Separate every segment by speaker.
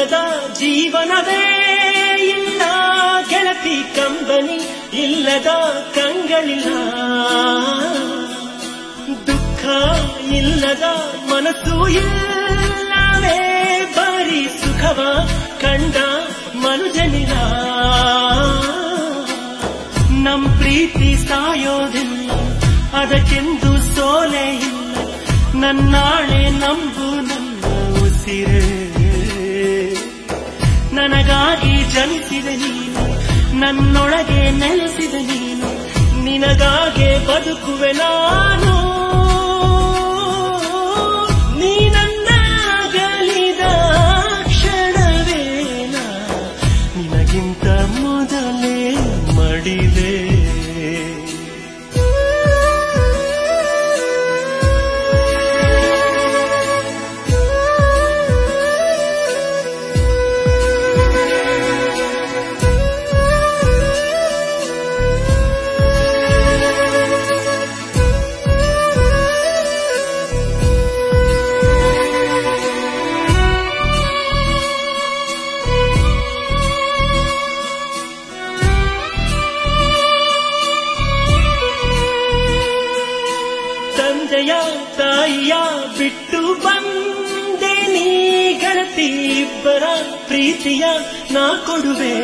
Speaker 1: ಇಲ್ಲದ ಜೀವನವೇ ಇಲ್ಲ ಗೆಳತಿ ಕಂಬನಿ ಇಲ್ಲದ ಕಂಗಳಿಲ್ಲ ದುಃಖ ಇಲ್ಲದ ಮನಸ್ಸು ಇಲ್ಲವೇ ಬರೀ ಸುಖವ ಕಂಡ ಮನುಜನಿಲ್ಲ ನಮ್ ಪ್ರೀತಿ ಸಾಯೋದಿಲ್ಲ ಅದಕ್ಕೆಂದು ಸೋಲೆ ಇಲ್ಲ ನನ್ನಾಳೆ ನಂಬು ನನ್ನ ಉಸಿರೇ ನನಗಾಗಿ ಜನಿಸಿದ ನೀನು ನನ್ನೊಳಗೆ ನೆಲೆಸಿದ ನೀನು ನಿನಗಾಗೆ ಬದುಕುವೆ ನಾನು ನೀ ನನ್ನ ಅಗಲಿದ ಕ್ಷಣವೇನ ನಿನಗಿಂತ ಮೊದಲೇ ಮಡಿದೆ ತಂದೆಯ ತಾಯಿಯ ಬಿಟ್ಟು ಬಂದೆ ನೀ ಗೆಳತಿ ಇಬ್ಬರ ಪ್ರೀತಿಯ ನಾ ಕೊಡುವೆ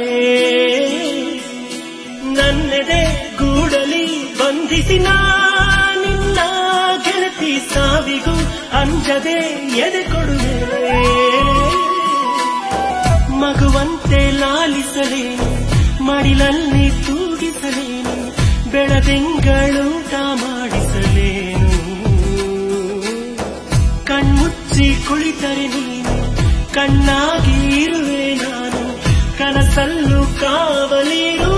Speaker 1: ನನ್ನೆದೆ ಗೂಡಲಿ ಬಂಧಿಸಿ ನಾ ನಿನ್ನ ಗೆಳತಿ ಸಾವಿಗೂ ಅಂಜದೆ ಎದೆ ಕೊಡುವೆ ಮಗುವಂತೆ ಲಾಲಿಸಲೇನು ಮಡಿಲಲ್ಲಿ ತೂಗಿಸಲೇನು ಬೆಳದಿಂಗಳೂಟ ಮಾಡಿಸಲೇನು ಕಣ್ಮುಚ್ಚಿ ಕುಳಿತರೆ ನೀನು ಕಣ್ಣಾಗಿ ಇರುವೆ ನಾನು ಕನಸಲ್ಲೂ ಕಾವಲಿರು